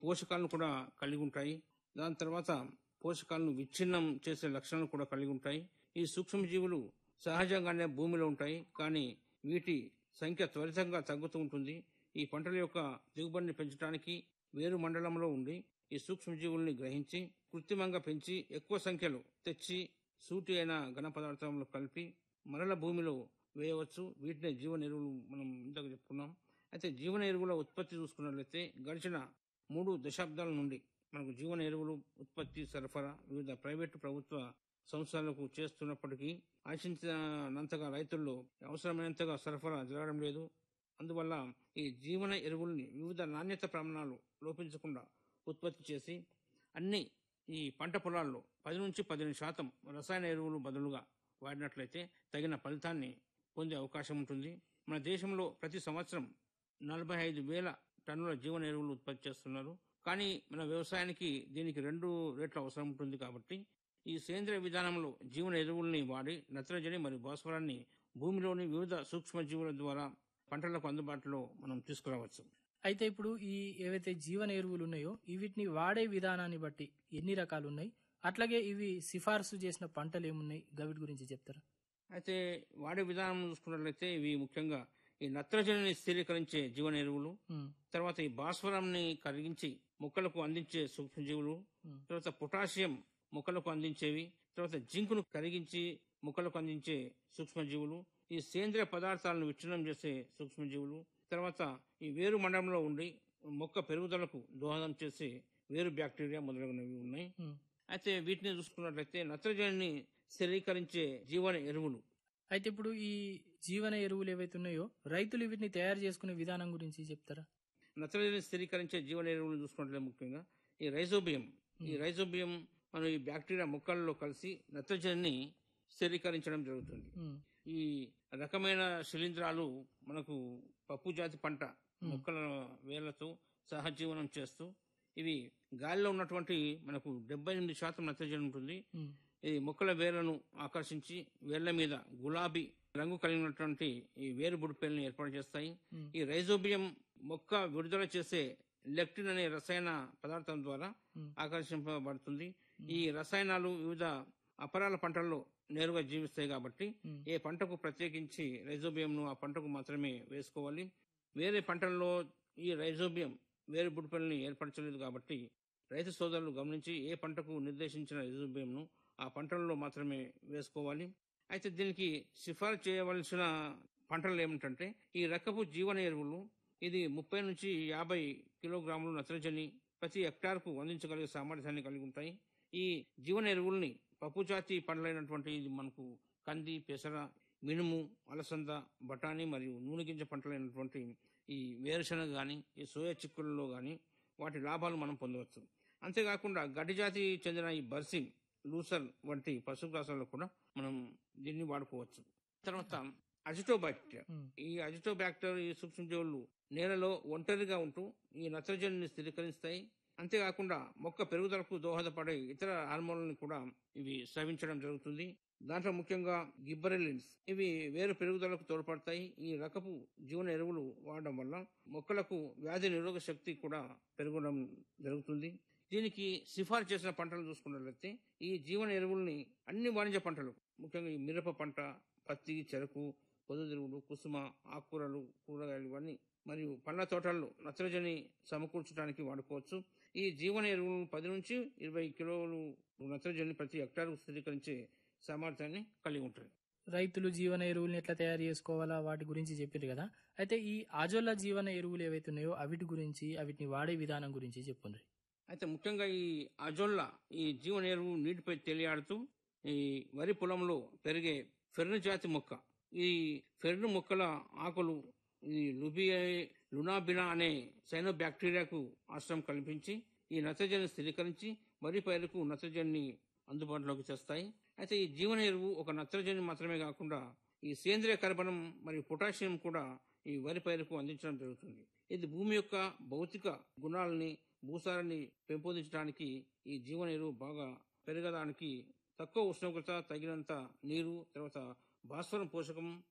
పోషకాలను కూడా కలిగి ఉంటాయి దాని తర్వాత పోషకాలను విచ్ఛిన్నం చేసే లక్షణాలు కూడా కలిగి ఉంటాయి ఈ సూక్ష్మజీవులు సహజంగానే భూమిలో ఉంటాయి కానీ వీటి సంఖ్య త్వరితంగా తగ్గుతూ ఉంటుంది ఈ పంటల యొక్క దిగుబడిని పెంచడానికి వేరు మండలంలో ఉండి ఈ సూక్ష్మజీవుల్ని గ్రహించి కృత్రిమంగా పెంచి ఎక్కువ సంఖ్యలో తెచ్చి సూటి అయిన ఘన పదార్థంలో కలిపి మరల భూమిలో వేయవచ్చు వీటినే జీవన ఎరువులు మనం ఇంతకు చెప్పుకున్నాం అయితే జీవన ఎరువుల ఉత్పత్తి చూసుకున్నట్లయితే గడిచిన మూడు దశాబ్దాల నుండి మనకు జీవన ఎరువులు ఉత్పత్తి సరఫరా వివిధ ప్రైవేటు ప్రభుత్వ సంస్థలకు చేస్తున్నప్పటికీ ఆశించినంతగా రైతుల్లో అవసరమైనంతగా సరఫరా జరగడం లేదు అందువల్ల ఈ జీవన ఎరువుల్ని వివిధ నాణ్యత ప్రమాణాలు లోపించకుండా ఉత్పత్తి చేసి అన్ని ఈ పంట పొలాల్లో పది నుంచి పదిహేను శాతం రసాయన ఎరువులు బదులుగా వాడినట్లయితే తగిన ఫలితాన్ని పొందే అవకాశం ఉంటుంది మన దేశంలో ప్రతి సంవత్సరం నలభై ఐదు వేల టన్నుల జీవన ఎరువులు ఉత్పత్తి చేస్తున్నారు కానీ మన వ్యవసాయానికి దీనికి రెండు రేట్ల అవసరం ఉంటుంది కాబట్టి ఈ సేంద్రియ విధానంలో జీవన ఎరువుల్ని వాడి నత్రజని మరియు భాస్వరాన్ని భూమిలోని వివిధ సూక్ష్మజీవుల ద్వారా పంటలకు అందుబాటులో మనం తీసుకురావచ్చు అయితే ఇప్పుడు ఈ ఏవైతే జీవన ఎరువులు ఉన్నాయో ఈ వీటిని వాడే విధానాన్ని బట్టి ఎన్ని రకాలు ఉన్నాయి అట్లాగే ఇవి సిఫార్సు చేసిన పంటలు ఏమున్నాయి గవిటి గురించి చెప్తారా అయితే వాడే విధానం చూసుకున్నట్లయితే ఇవి ముఖ్యంగా ఈ నత్రజనిని స్థిరీకరించే జీవన ఎరువులు ఉమ్, తర్వాత ఈ భాస్వరంని కరిగించి మొక్కలకు అందించే సూక్ష్మజీవులు ఉమ్, తర్వాత పొటాషియం మొక్కలకు అందించేవి తర్వాత జింకును కరిగించి మొక్కలకు అందించే సూక్ష్మజీవులు ఈ సేంద్రియ పదార్థాలను విచ్ఛిన్నం చేసే సూక్ష్మజీవులు తర్వాత ఈ వేరు మండలంలో ఉండి మొక్క పెరుగుదలకు దోహదం చేసే వేరు బ్యాక్టీరియా మొదలగునవి ఉన్నాయి ఉమ్. అయితే వీటిని చూసుకున్నట్లయితే నత్రజనిని స్థిరీకరించే జీవన ఎరువులు అయితే ఇప్పుడు ఈ జీవన ఎరువులు ఏవైతే ఉన్నాయో రైతులు వీటిని తయారు చేసుకునే విధానం గురించి చెప్తారా నత్రజని స్థిరీకరించే జీవన ఎరువులను చూసుకున్నట్లయితే ముఖ్యంగా ఈ రైజోబియం ఈ రైజోబియం మన ఈ బ్యాక్టీరియా మొక్కల్లో కలిసి నత్రజనిని స్థిరీకరించడం జరుగుతుంది ఉమ్, ఈ రకమైన శిలీంధ్రాలు మనకు పప్పు జాతి పంట మొక్కల వేళ్లతో సహజీవనం చేస్తూ ఇవి గాలిలో ఉన్నటువంటి మనకు డెబ్బై ఎనిమిది శాతం నత్రజని ఉంటుంది ఉమ్, ఈ మొక్కల వేర్లను ఆకర్షించి వేళ్ల మీద గులాబీ రంగు కలిగినటువంటి ఈ వేరు బుడిపేలను ఏర్పాటు చేస్తాయి ఉమ్. ఈ రైజోబియం మొక్క విడుదల చేసే లెక్టిన్ అనే రసాయన పదార్థం ద్వారా ఉమ్. ఆకర్షింపబడుతుంది ఈ రసాయనాలు వివిధ అపరాల పంటల్లో నేరుగా జీవిస్తాయి కాబట్టి ఉమ్. ఏ పంటకు ప్రత్యేకించి రైజోబియంను ఆ పంటకు మాత్రమే వేసుకోవాలి వేరే పంటల్లో ఈ రైజోబియం వేరే బుడిపల్ని ఏర్పరచలేదు కాబట్టి రైతు సోదరులు గమనించి ఏ పంటకు నిర్దేశించిన రైజోబియంను ఆ పంటల్లో మాత్రమే వేసుకోవాలి అయితే దీనికి సిఫారసు చేయవలసిన పంటలు ఏమిటంటే ఈ రకపు జీవన ఎరువులు ఇది ముప్పై నుంచి యాభై కిలోగ్రాములు నత్రజని ప్రతి హెక్టార్కు అందించగలిగే సామర్థ్యాన్ని కలిగి ఉంటాయి ఈ జీవన ఎరువుల్ని పప్పు జాతి పంటలైనటువంటి ఇది మనకు కంది పెసర మినుము అలసంద బఠానీ మరియు నూనె గింజ పంటలైనటువంటి ఈ వేరుశనగ కానీ ఈ సోయా చిక్కులలో కానీ వాటి లాభాలు మనం పొందవచ్చు అంతేకాకుండా గడ్డి జాతి చెందిన ఈ బర్సింగ్ లూసర్ వంటి పశుగ్రాసాల్లో కూడా మనం దీన్ని వాడుకోవచ్చు తర్వాత అజిటోబాక్టీరియా ఉమ్, ఈ అజిటోబాక్టర్ ఈ సూక్ష్మజీవులు నేలలో ఒంటరిగా ఉంటూ ఈ నత్రజనిని స్థిరీకరిస్తాయి అంతేకాకుండా మొక్క పెరుగుదలకు దోహదపడే ఇతర హార్మోన్లను కూడా ఇవి స్రవించడం జరుగుతుంది దాంట్లో ముఖ్యంగా గిబ్బరెలిన్స్ ఇవి వేరు పెరుగుదలకు తోడ్పడతాయి ఈ రకపు జీవన ఎరువులు వాడడం వల్ల మొక్కలకు వ్యాధి నిరోధక శక్తి కూడా పెరగడం జరుగుతుంది దీనికి సిఫార్సు చేసిన పంటలు చూసుకున్నట్లయితే ఈ జీవన ఎరువుల్ని అన్ని వాణిజ్య పంటలు ముఖ్యంగా ఈ మిరప పంట పత్తి చెరకు పొద్దుతిరుగుడు కుసుమ ఆకుకూరలు కూరగాయలు ఇవన్నీ మరియు పండ్ల తోటల్లో నత్రజని సమకూర్చడానికి వాడుకోవచ్చు ఈ జీవన ఎరువులు పది నుంచి ఇరవై కిలోలు నత్రజని ప్రతి హెక్టార్కు స్థిరీకరించే సామర్థ్యాన్ని కలిగి ఉంటుంది రైతులు జీవన ఎరువుల్ని ఎట్లా తయారు చేసుకోవాలా వాటి గురించి చెప్పారు కదా అయితే ఈ ఆజోల జీవన ఎరువులు ఏవైతే ఉన్నాయో అవిటి గురించి అవిటిని వాడే విధానం గురించి చెప్పండి అయితే ముఖ్యంగా ఈ అజోల్లా ఈ జీవన ఎరువు నీటిపై తేలియాడుతూ ఈ వరి పొలంలో పెరిగే ఫెర్ను జాతి మొక్క ఈ ఫెర్ను మొక్కల ఆకులు ఈ లుబియా లునాబినా అనే సైనో బ్యాక్టీరియాకు ఆశ్రయం కల్పించి ఈ నత్రజని స్థిరీకరించి వరి పైరుకు నత్రజని అందుబాటులోకి తెస్తాయి అయితే ఈ జీవన ఎరువు ఒక నత్రజని మాత్రమే కాకుండా ఈ సేంద్రియ కర్బనం మరియు పొటాషియం కూడా ఈ వరి పైరుకు అందించడం జరుగుతుంది ఇది భూమి యొక్క భౌతిక గుణాలని భూసారాన్ని పెంపొందించడానికి ఈ జీవన ఎరువు బాగా పెరగడానికి తక్కువ ఉష్ణోగ్రత తగినంత నీరు తర్వాత భాస్వరం పోషకం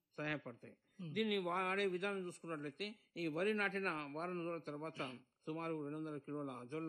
సహాయపడతాయి Hmm. దీన్ని వాడే విధానం చూసుకున్నట్లయితే ఈ వరి నాటిన వారం రోజుల తర్వాత సుమారు రెండు వందల కిలోల అజొల్ల